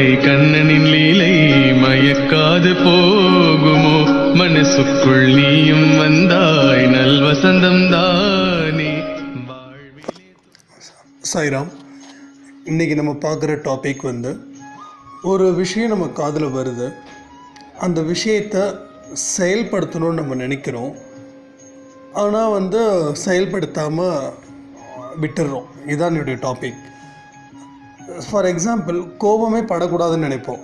கண்ணனின் லீலை மயக்காது போகுமோ மனசுக்குள் நீயும் வந்தாய் நல்வசந்தம் தானே வாழ்விலே சாய்ராம் இன்றைக்கி நம்ம பார்க்குற டாபிக் வந்து ஒரு விஷயம் நம்ம காதில் வருது அந்த விஷயத்தை செயல்படுத்தணும்னு நம்ம நினைக்கிறோம் ஆனால் வந்து செயல்படுத்தாமல் விட்டுடுறோம் இதுதான் என்னுடைய டாபிக் ஃபார் எக்ஸாம்பிள் கோபமே படக்கூடாதுன்னு நினைப்போம்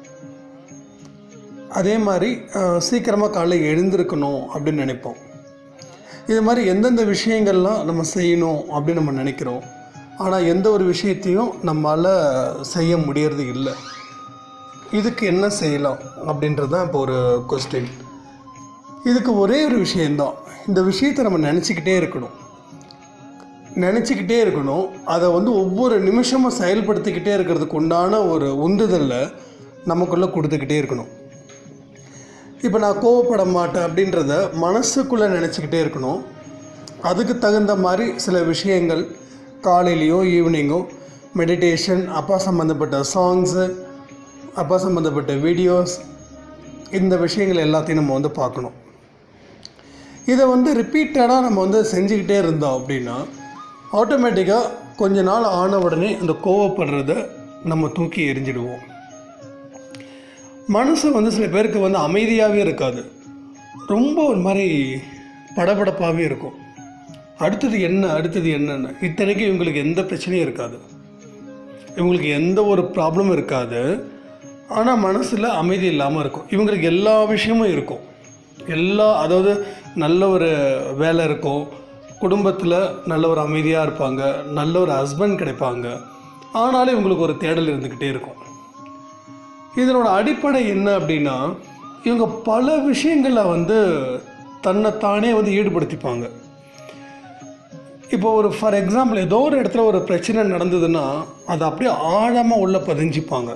அதே மாதிரி சீக்கிரமாக காலைல எழுந்திருக்கணும் அப்படின்னு நினைப்போம் இது மாதிரி எந்தெந்த விஷயங்கள்லாம் நம்ம செய்யணும் அப்படின்னு நம்ம நினைக்கிறோம் ஆனால் எந்த ஒரு விஷயத்தையும் நம்மளால் செய்ய முடியறது இல்லை இதுக்கு என்ன செய்யலாம் அப்படின்றது தான் இப்போ ஒரு கொஸ்டின் இதுக்கு ஒரே ஒரு விஷயந்தான் இந்த விஷயத்தை நம்ம நினச்சிக்கிட்டே இருக்கணும் நினச்சிக்கிட்டே இருக்கணும் அதை வந்து ஒவ்வொரு நிமிஷமும் செயல்படுத்திக்கிட்டே இருக்கிறதுக்கு உண்டான ஒரு உந்துதலை நமக்குள்ளே கொடுத்துக்கிட்டே இருக்கணும் இப்போ நான் கோவப்பட மாட்டேன் அப்படின்றத மனசுக்குள்ளே நினச்சிக்கிட்டே இருக்கணும் அதுக்கு தகுந்த மாதிரி சில விஷயங்கள் காலையிலையோ ஈவினிங்கோ மெடிடேஷன் அப்பா சம்மந்தப்பட்ட சாங்ஸு அப்பா சம்மந்தப்பட்ட வீடியோஸ் இந்த விஷயங்கள் எல்லாத்தையும் நம்ம வந்து பார்க்கணும் இதை வந்து ரிப்பீட்டடாக நம்ம வந்து செஞ்சுக்கிட்டே இருந்தோம் அப்படின்னா ஆட்டோமேட்டிக்காக கொஞ்ச நாள் ஆன உடனே அந்த கோவப்படுறத நம்ம தூக்கி எரிஞ்சிடுவோம் மனசு வந்து சில பேருக்கு வந்து அமைதியாகவே இருக்காது ரொம்ப ஒரு மாதிரி படபடப்பாகவே இருக்கும் அடுத்தது என்ன அடுத்தது என்னன்னு இத்தனைக்கும் இவங்களுக்கு எந்த பிரச்சனையும் இருக்காது இவங்களுக்கு எந்த ஒரு ப்ராப்ளமும் இருக்காது ஆனால் மனசில் அமைதி இல்லாமல் இருக்கும் இவங்களுக்கு எல்லா விஷயமும் இருக்கும் எல்லா அதாவது நல்ல ஒரு வேலை இருக்கும் குடும்பத்தில் நல்ல ஒரு அமைதியாக இருப்பாங்க நல்ல ஒரு ஹஸ்பண்ட் கிடைப்பாங்க ஆனாலும் இவங்களுக்கு ஒரு தேடல் இருந்துக்கிட்டே இருக்கும் இதனோட அடிப்படை என்ன அப்படின்னா இவங்க பல விஷயங்களில் வந்து தன்னைத்தானே வந்து ஈடுபடுத்திப்பாங்க இப்போ ஒரு ஃபார் எக்ஸாம்பிள் ஏதோ ஒரு இடத்துல ஒரு பிரச்சனை நடந்ததுன்னா அதை அப்படியே ஆழமாக உள்ள பதிஞ்சிப்பாங்க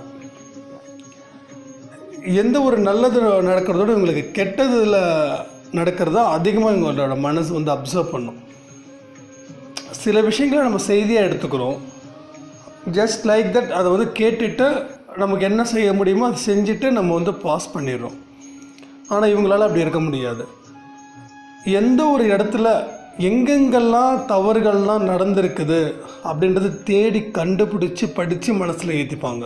எந்த ஒரு நல்லது நடக்கிறதோட இவங்களுக்கு கெட்டதில் நடக்கிறது தான் அதிகமாக இவங்களோட மனசு வந்து அப்சர்வ் பண்ணும் சில விஷயங்களை நம்ம செய்தியாக எடுத்துக்கிறோம் ஜஸ்ட் லைக் தட் அதை வந்து கேட்டுட்டு நமக்கு என்ன செய்ய முடியுமோ அதை செஞ்சுட்டு நம்ம வந்து பாஸ் பண்ணிடுறோம் ஆனால் இவங்களால அப்படி இருக்க முடியாது எந்த ஒரு இடத்துல எங்கெங்கெல்லாம் தவறுகள்லாம் நடந்திருக்குது அப்படின்றது தேடி கண்டுபிடிச்சி படித்து மனசில் ஏற்றிப்பாங்க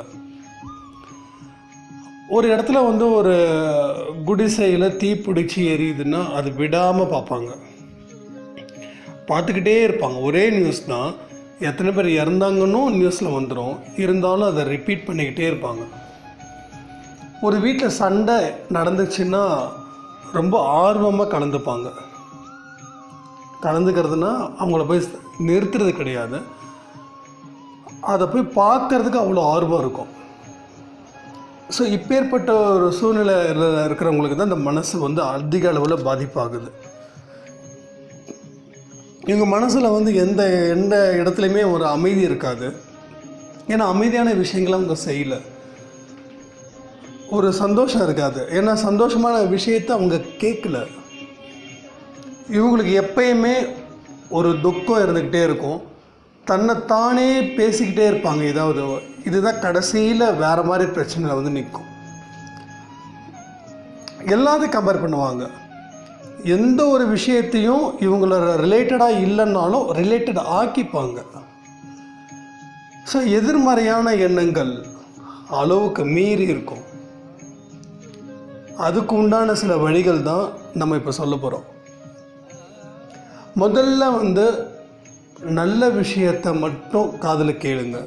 ஒரு இடத்துல வந்து ஒரு குடிசையில் தீ பிடிச்சி எரியுதுன்னா அது விடாமல் பார்ப்பாங்க பார்த்துக்கிட்டே இருப்பாங்க ஒரே நியூஸ் தான் எத்தனை பேர் இறந்தாங்கன்னு நியூஸில் வந்துடும் இருந்தாலும் அதை ரிப்பீட் பண்ணிக்கிட்டே இருப்பாங்க ஒரு வீட்டில் சண்டை நடந்துச்சுன்னா ரொம்ப ஆர்வமாக கலந்துப்பாங்க கலந்துக்கிறதுனா அவங்கள போய் நிறுத்துறது கிடையாது அதை போய் பார்க்கறதுக்கு அவ்வளோ ஆர்வம் இருக்கும் ஸோ இப்பேற்பட்ட ஒரு சூழ்நிலையில் இருக்கிறவங்களுக்கு தான் இந்த மனசு வந்து அதிக அளவில் பாதிப்பாகுது இவங்க மனசில் வந்து எந்த எந்த இடத்துலையுமே ஒரு அமைதி இருக்காது ஏன்னா அமைதியான விஷயங்களை அவங்க செய்யலை ஒரு சந்தோஷம் இருக்காது ஏன்னா சந்தோஷமான விஷயத்தை அவங்க கேட்கல இவங்களுக்கு எப்பயுமே ஒரு துக்கம் இருந்துக்கிட்டே இருக்கும் தன்னைத்தானே பேசிக்கிட்டே இருப்பாங்க ஏதாவது இதுதான் கடைசியில் வேறு மாதிரி பிரச்சனையில் வந்து நிற்கும் எல்லாத்தையும் கம்பேர் பண்ணுவாங்க எந்த ஒரு விஷயத்தையும் இவங்களோட ரிலேட்டடாக இல்லைன்னாலும் ரிலேட்டட் ஆக்கிப்பாங்க ஸோ எதிர்மறையான எண்ணங்கள் அளவுக்கு மீறி இருக்கும் அதுக்கு உண்டான சில வழிகள் தான் நம்ம இப்போ சொல்ல போகிறோம் முதல்ல வந்து நல்ல விஷயத்தை மட்டும் காதில் கேளுங்க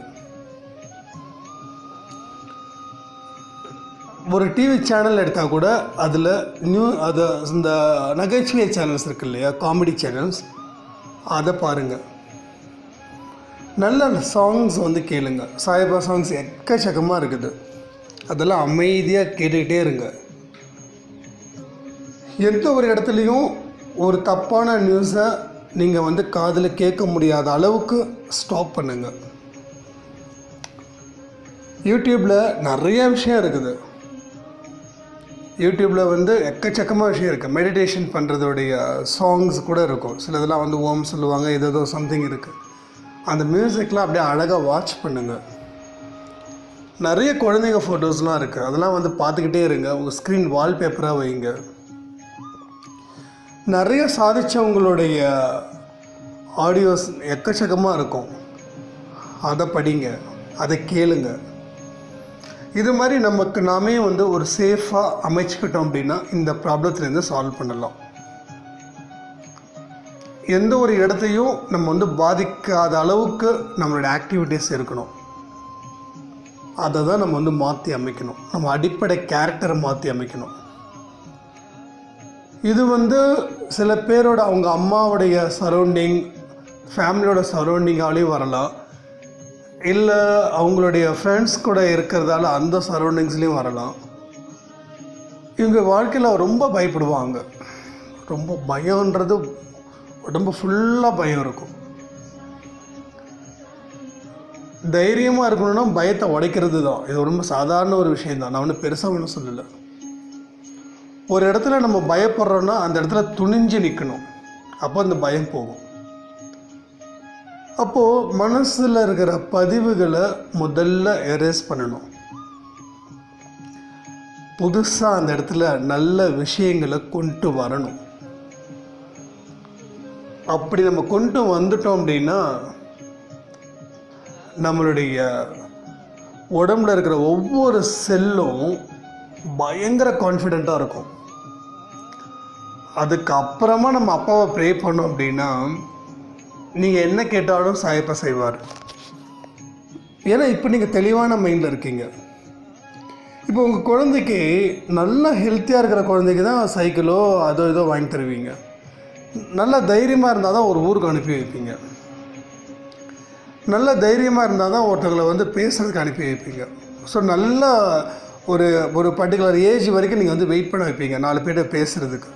ஒரு டிவி சேனல் எடுத்தால் கூட அதில் நியூ அது இந்த நகைச்சுவை சேனல்ஸ் இருக்கு இல்லையா காமெடி சேனல்ஸ் அதை பாருங்கள் நல்ல சாங்ஸ் வந்து கேளுங்க சாய்பா சாங்ஸ் எக்கச்சக்கமாக இருக்குது அதெல்லாம் அமைதியாக கேட்டுக்கிட்டே இருங்க எந்த ஒரு இடத்துலையும் ஒரு தப்பான நியூஸை நீங்கள் வந்து காதில் கேட்க முடியாத அளவுக்கு ஸ்டாப் பண்ணுங்கள் யூடியூப்பில் நிறைய விஷயம் இருக்குது யூடியூப்பில் வந்து எக்கச்சக்கமாக விஷயம் இருக்குது மெடிடேஷன் பண்ணுறதோடைய சாங்ஸ் கூட இருக்கும் சிலதெல்லாம் வந்து ஓம் சொல்லுவாங்க இது ஏதோ சம்திங் இருக்குது அந்த மியூசிக்லாம் அப்படியே அழகாக வாட்ச் பண்ணுங்கள் நிறைய குழந்தைங்க ஃபோட்டோஸ்லாம் இருக்குது அதெல்லாம் வந்து பார்த்துக்கிட்டே இருங்க உங்கள் ஸ்க்ரீன் வால்பேப்பராக வைங்க நிறைய சாதிச்சவங்களுடைய ஆடியோஸ் எக்கச்சக்கமாக இருக்கும் அதை படிங்க அதை கேளுங்க இது மாதிரி நமக்கு நாமே வந்து ஒரு சேஃபாக அமைச்சுக்கிட்டோம் அப்படின்னா இந்த ப்ராப்ளத்துலேருந்து சால்வ் பண்ணலாம் எந்த ஒரு இடத்தையும் நம்ம வந்து பாதிக்காத அளவுக்கு நம்மளோட ஆக்டிவிட்டீஸ் இருக்கணும் அதை தான் நம்ம வந்து மாற்றி அமைக்கணும் நம்ம அடிப்படை கேரக்டரை மாற்றி அமைக்கணும் இது வந்து சில பேரோட அவங்க அம்மாவுடைய சரௌண்டிங் ஃபேமிலியோட சரௌண்டிங்காலேயும் வரலாம் இல்லை அவங்களுடைய ஃப்ரெண்ட்ஸ் கூட இருக்கிறதால அந்த சரௌண்டிங்ஸ்லேயும் வரலாம் இவங்க வாழ்க்கையில் ரொம்ப பயப்படுவாங்க ரொம்ப பயம்ன்றது உடம்பு ஃபுல்லாக பயம் இருக்கும் தைரியமாக இருக்கணும்னா பயத்தை உடைக்கிறது தான் இது ரொம்ப சாதாரண ஒரு விஷயம் தான் நான் ஒன்றும் பெருசாக ஒன்றும் சொல்லலை ஒரு இடத்துல நம்ம பயப்படுறோன்னா அந்த இடத்துல துணிஞ்சு நிற்கணும் அப்போ அந்த பயம் போகும் அப்போது மனசில் இருக்கிற பதிவுகளை முதல்ல எரேஸ் பண்ணணும் புதுசாக அந்த இடத்துல நல்ல விஷயங்களை கொண்டு வரணும் அப்படி நம்ம கொண்டு வந்துட்டோம் அப்படின்னா நம்மளுடைய உடம்புல இருக்கிற ஒவ்வொரு செல்லும் பயங்கர கான்ஃபிடெண்ட்டாக இருக்கும் அதுக்கு அப்புறமா நம்ம அப்பாவை ப்ரே பண்ணோம் அப்படின்னா நீங்கள் என்ன கேட்டாலும் சாயப்பா செய்வார் ஏன்னா இப்போ நீங்கள் தெளிவான மைண்டில் இருக்கீங்க இப்போ உங்கள் குழந்தைக்கு நல்லா ஹெல்த்தியாக இருக்கிற குழந்தைக்கு தான் சைக்கிளோ அதோ இதோ வாங்கி தருவீங்க நல்ல தைரியமாக இருந்தால் தான் ஒரு ஊருக்கு அனுப்பி வைப்பீங்க நல்ல தைரியமாக இருந்தால் தான் ஒருத்தவங்களை வந்து பேசுகிறதுக்கு அனுப்பி வைப்பீங்க ஸோ நல்ல ஒரு ஒரு பர்டிகுலர் ஏஜ் வரைக்கும் நீங்கள் வந்து வெயிட் பண்ண வைப்பீங்க நாலு பேர்கிட்ட பேசுகிறதுக்கு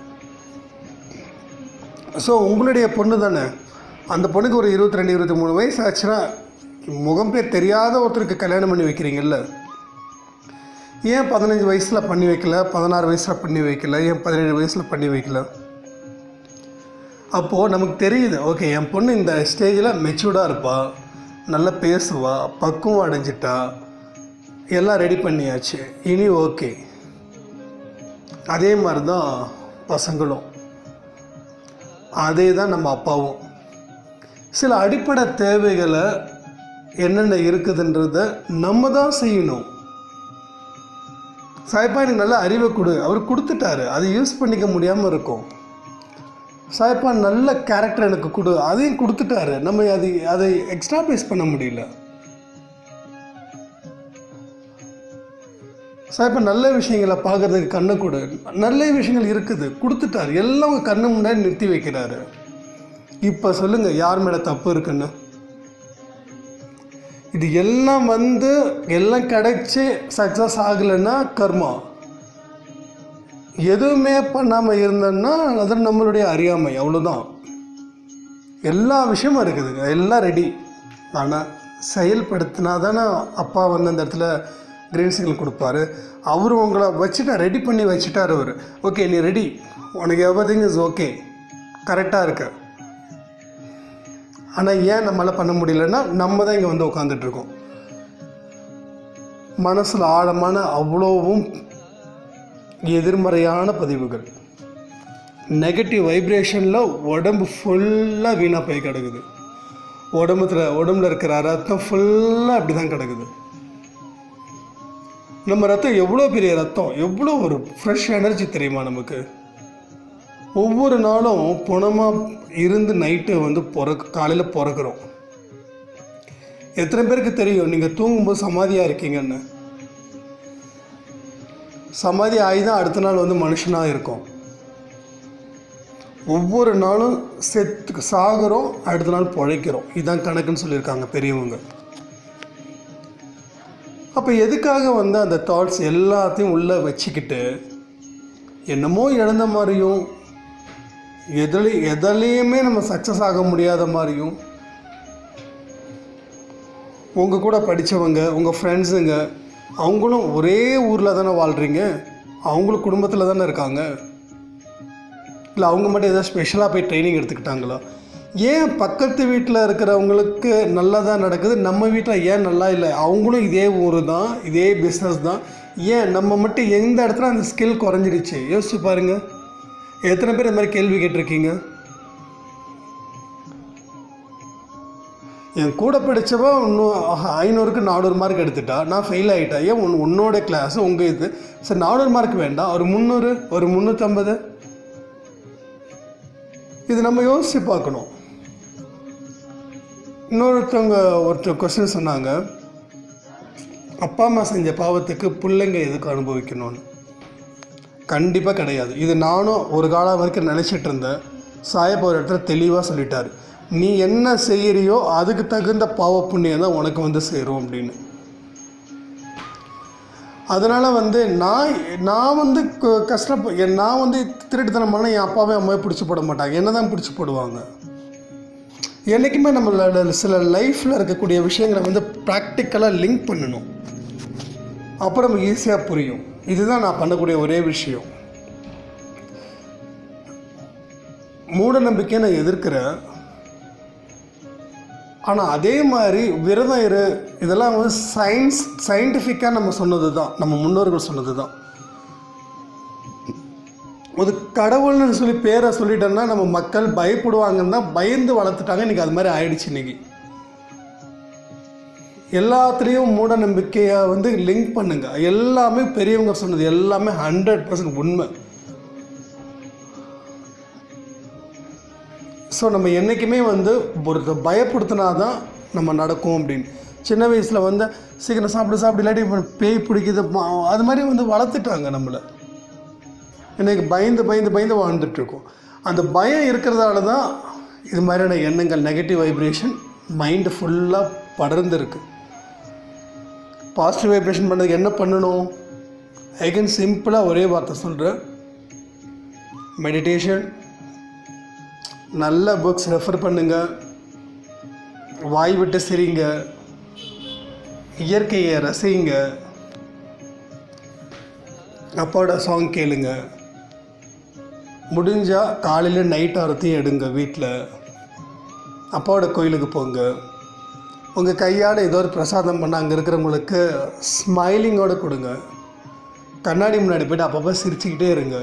ஸோ உங்களுடைய பொண்ணு தானே அந்த பொண்ணுக்கு ஒரு இருபத்தி ரெண்டு இருபத்தி மூணு வயசு ஆச்சுன்னா முகம் பேர் தெரியாத ஒருத்தருக்கு கல்யாணம் பண்ணி வைக்கிறீங்கல்ல ஏன் பதினஞ்சு வயசில் பண்ணி வைக்கல பதினாறு வயசில் பண்ணி வைக்கல ஏன் பதினேழு வயசில் பண்ணி வைக்கல அப்போது நமக்கு தெரியுது ஓகே என் பொண்ணு இந்த ஸ்டேஜில் மெச்சூர்டாக இருப்பா நல்லா பேசுவா பக்குவம் அடைஞ்சிட்டா எல்லாம் ரெடி பண்ணியாச்சு இனி ஓகே அதே மாதிரி தான் பசங்களும் அதே தான் நம்ம அப்பாவும் சில அடிப்படை தேவைகளை என்னென்ன இருக்குதுன்றத நம்ம தான் செய்யணும் சாய்ப்பா எனக்கு நல்ல அறிவை கொடு அவர் கொடுத்துட்டாரு அதை யூஸ் பண்ணிக்க முடியாமல் இருக்கும் சாய்ப்பா நல்ல கேரக்டர் எனக்கு கொடு அதையும் கொடுத்துட்டாரு நம்ம அதை அதை எக்ஸ்ட்ரா பேஸ் பண்ண முடியல சாய்ப்பா நல்ல விஷயங்களை பார்க்கறதுக்கு கண்ணை கொடு நல்ல விஷயங்கள் இருக்குது கொடுத்துட்டாரு எல்லாம் உங்கள் கண்ணு முன்னாடி நிறுத்தி வைக்கிறாரு இப்போ சொல்லுங்க யார் மேலே தப்பு இருக்குன்னு இது எல்லாம் வந்து எல்லாம் கிடைச்சி சக்ஸஸ் ஆகலைன்னா கர்மா எதுவுமே பண்ணாமல் இருந்தோன்னா அது நம்மளுடைய அறியாமை அவ்வளோதான் எல்லா விஷயமும் இருக்குதுங்க எல்லாம் ரெடி ஆனால் செயல்படுத்தினா தானே அப்பா வந்து அந்த இடத்துல கிரீன் சிக்னல் கொடுப்பாரு அவர் உங்களை வச்சுட்டா ரெடி பண்ணி வச்சுட்டார் அவர் ஓகே நீ ரெடி உனக்கு எவ்ரி திங் இஸ் ஓகே கரெக்டாக இருக்கு ஆனால் ஏன் நம்மளால் பண்ண முடியலன்னா நம்ம தான் இங்கே வந்து உட்காந்துட்டு இருக்கோம் மனசில் ஆழமான அவ்வளோவும் எதிர்மறையான பதிவுகள் நெகட்டிவ் வைப்ரேஷனில் உடம்பு ஃபுல்லாக வீணாக போய் கிடக்குது உடம்புல உடம்புல இருக்கிற ரத்தம் ஃபுல்லாக அப்படி தான் கிடக்குது நம்ம ரத்தம் எவ்வளோ பெரிய ரத்தம் எவ்வளோ ஒரு ஃப்ரெஷ் எனர்ஜி தெரியுமா நமக்கு ஒவ்வொரு நாளும் புணமாக இருந்து நைட்டு வந்து பிறக்க காலையில் பிறக்கிறோம் எத்தனை பேருக்கு தெரியும் நீங்கள் தூங்கும்போது சமாதியாக இருக்கீங்கன்னு சமாதி ஆகி தான் அடுத்த நாள் வந்து மனுஷனாக இருக்கும் ஒவ்வொரு நாளும் செத்து சாகுறோம் அடுத்த நாள் பிழைக்கிறோம் இதுதான் கணக்குன்னு சொல்லியிருக்காங்க பெரியவங்க அப்போ எதுக்காக வந்து அந்த தாட்ஸ் எல்லாத்தையும் உள்ளே வச்சுக்கிட்டு என்னமோ இழந்த மாதிரியும் எதில் எதுலேயுமே நம்ம சக்ஸஸ் ஆக முடியாத மாதிரியும் உங்கள் கூட படித்தவங்க உங்கள் ஃப்ரெண்ட்ஸுங்க அவங்களும் ஒரே ஊரில் தானே வாழ்கிறீங்க அவங்களும் குடும்பத்தில் தானே இருக்காங்க இல்லை அவங்க மட்டும் ஏதாவது ஸ்பெஷலாக போய் ட்ரைனிங் எடுத்துக்கிட்டாங்களா ஏன் பக்கத்து வீட்டில் இருக்கிறவங்களுக்கு நல்லதாக நடக்குது நம்ம வீட்டில் ஏன் நல்லா இல்லை அவங்களும் இதே ஊர் தான் இதே பிஸ்னஸ் தான் ஏன் நம்ம மட்டும் எந்த இடத்துல அந்த ஸ்கில் குறைஞ்சிடுச்சு யோசிச்சு பாருங்கள் எத்தனை பேர் இந்த மாதிரி கேள்வி கேட்டிருக்கீங்க என் கூட படித்தவன் இன்னும் ஐநூறுக்கு நானூறு மார்க் எடுத்துட்டா நான் ஃபெயில் ஆகிட்டேன் ஏன் உன் உன்னோட கிளாஸ் உங்கள் இது சரி நானூறு மார்க் வேண்டாம் ஒரு முந்நூறு ஒரு முந்நூற்றம்பது இது நம்ம யோசித்து பார்க்கணும் இன்னொருத்தவங்க ஒருத்தர் கொஸ்டின் சொன்னாங்க அப்பா அம்மா செஞ்ச பாவத்துக்கு பிள்ளைங்க எதுக்கு அனுபவிக்கணும்னு கண்டிப்பாக கிடையாது இது நானும் ஒரு காலம் வரைக்கும் நினச்சிட்டு இருந்தேன் சாயப்பா ஒரு இடத்துல தெளிவாக சொல்லிட்டார் நீ என்ன செய்கிறியோ அதுக்கு தகுந்த பாவ புண்ணியம் தான் உனக்கு வந்து சேரும் அப்படின்னு அதனால் வந்து நான் நான் வந்து க- கஷ்டப்ப என் நான் வந்து திருட்டுத்தனம் பண்ண என் அப்பாவே அம்மாவே பிடிச்சி போட மாட்டாங்க என்ன தான் பிடிச்சி போடுவாங்க என்றைக்குமே நம்மளோட சில லைஃப்பில் இருக்கக்கூடிய விஷயங்களை வந்து ப்ராக்டிக்கலாக லிங்க் பண்ணணும் அப்புறம் நமக்கு ஈஸியாக புரியும் இதுதான் நான் பண்ணக்கூடிய ஒரே விஷயம் மூட நம்பிக்கையை நான் எதிர்க்கிறேன் ஆனால் அதே மாதிரி விரதம் இரு இதெல்லாம் வந்து சயின்ஸ் சயின்டிஃபிக்காக நம்ம சொன்னது தான் நம்ம முன்னோர்கள் சொன்னது தான் ஒரு கடவுள்னு சொல்லி பேரை சொல்லிட்டோம்னா நம்ம மக்கள் பயப்படுவாங்கன்னா பயந்து வளர்த்துட்டாங்க இன்றைக்கி அது மாதிரி ஆயிடுச்சு இன்னைக்கு எல்லாத்துலேயும் மூட நம்பிக்கையை வந்து லிங்க் பண்ணுங்க எல்லாமே பெரியவங்க சொன்னது எல்லாமே ஹண்ட்ரட் பர்சன்ட் உண்மை ஸோ நம்ம என்றைக்குமே வந்து ஒரு பயப்படுத்தினா தான் நம்ம நடக்கும் அப்படின்னு சின்ன வயசில் வந்து சீக்கிரம் சாப்பிடு சாப்பிடு இல்லாட்டி இப்ப பேய் பிடிக்குது ம- அது மாதிரி வந்து வளர்த்துட்டாங்க நம்மளை இன்னைக்கு பயந்து பயந்து பயந்து வாழ்ந்துட்டுருக்கோம் அந்த பயம் இருக்கிறதால தான் இது மாதிரியான எண்ணங்கள் நெகட்டிவ் வைப்ரேஷன் மைண்டு ஃபுல்லாக படர்ந்துருக்கு பாசிட்டிவ் வைப்ரேஷன் பண்ணதுக்கு என்ன பண்ணணும் ஐகன் சிம்பிளாக ஒரே வார்த்தை சொல்கிறேன் மெடிடேஷன் நல்ல புக்ஸ் ரெஃபர் பண்ணுங்க வாய் விட்டு சிரிங்க இயற்கையை ரசிங்க அப்பாவோட சாங் கேளுங்க முடிஞ்சால் காலையில் நைட் ஆரத்தையும் எடுங்க வீட்டில் அப்பாவோட கோயிலுக்கு போங்க உங்கள் கையால் ஏதோ ஒரு பிரசாதம் பண்ண அங்கே இருக்கிறவங்களுக்கு ஸ்மைலிங்கோடு கொடுங்க கண்ணாடி முன்னாடி போய்ட்டு அப்பப்போ சிரிச்சுக்கிட்டே இருங்க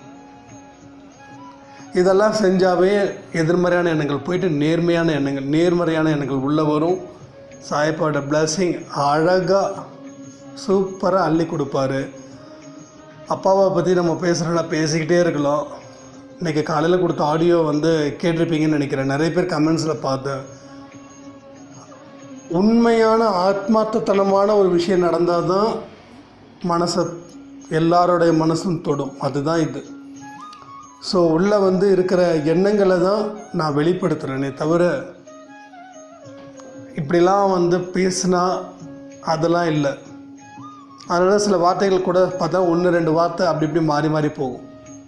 இதெல்லாம் செஞ்சாவே எதிர்மறையான எண்ணங்கள் போயிட்டு நேர்மையான எண்ணங்கள் நேர்மறையான எண்ணங்கள் உள்ளே வரும் சாயப்பாவோட பிளஸ்ஸிங் அழகாக சூப்பராக அள்ளி கொடுப்பாரு அப்பாவை பற்றி நம்ம பேசுகிறோம்னா பேசிக்கிட்டே இருக்கலாம் இன்றைக்கி காலையில் கொடுத்த ஆடியோ வந்து கேட்டிருப்பீங்கன்னு நினைக்கிறேன் நிறைய பேர் கமெண்ட்ஸில் பார்த்தேன் உண்மையான ஆத்மார்த்தத்தனமான ஒரு விஷயம் நடந்தால் தான் மனசை எல்லாரோடைய மனசும் தொடும் அதுதான் இது ஸோ உள்ளே வந்து இருக்கிற எண்ணங்களை தான் நான் வெளிப்படுத்துகிறேனே தவிர இப்படிலாம் வந்து பேசினா அதெல்லாம் இல்லை அதனால் சில வார்த்தைகள் கூட பார்த்தா ஒன்று ரெண்டு வார்த்தை அப்படி இப்படி மாறி மாறி போகும்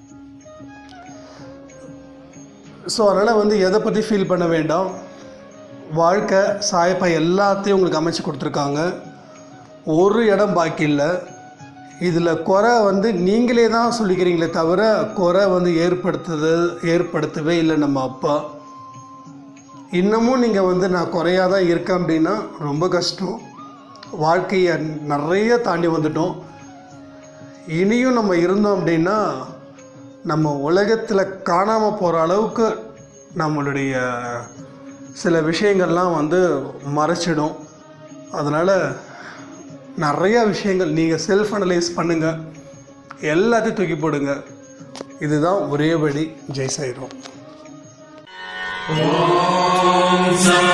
ஸோ அதனால் வந்து எதை பற்றி ஃபீல் பண்ண வேண்டாம் வாழ்க்கை சாயப்பா எல்லாத்தையும் உங்களுக்கு அமைச்சு கொடுத்துருக்காங்க ஒரு இடம் பாக்கி இல்லை இதில் குறை வந்து நீங்களே தான் சொல்லிக்கிறீங்களே தவிர குறை வந்து ஏற்படுத்துது ஏற்படுத்தவே இல்லை நம்ம அப்பா இன்னமும் நீங்கள் வந்து நான் குறையாக தான் இருக்கேன் அப்படின்னா ரொம்ப கஷ்டம் வாழ்க்கையை நிறைய தாண்டி வந்துட்டோம் இனியும் நம்ம இருந்தோம் அப்படின்னா நம்ம உலகத்தில் காணாமல் போகிற அளவுக்கு நம்மளுடைய சில விஷயங்கள்லாம் வந்து மறைச்சிடும் அதனால் நிறைய விஷயங்கள் நீங்கள் செல்ஃப் அனலைஸ் பண்ணுங்கள் எல்லாத்தையும் தூக்கி போடுங்க இதுதான் ஒரே வழி ஜெய் சாயிரும் ॐ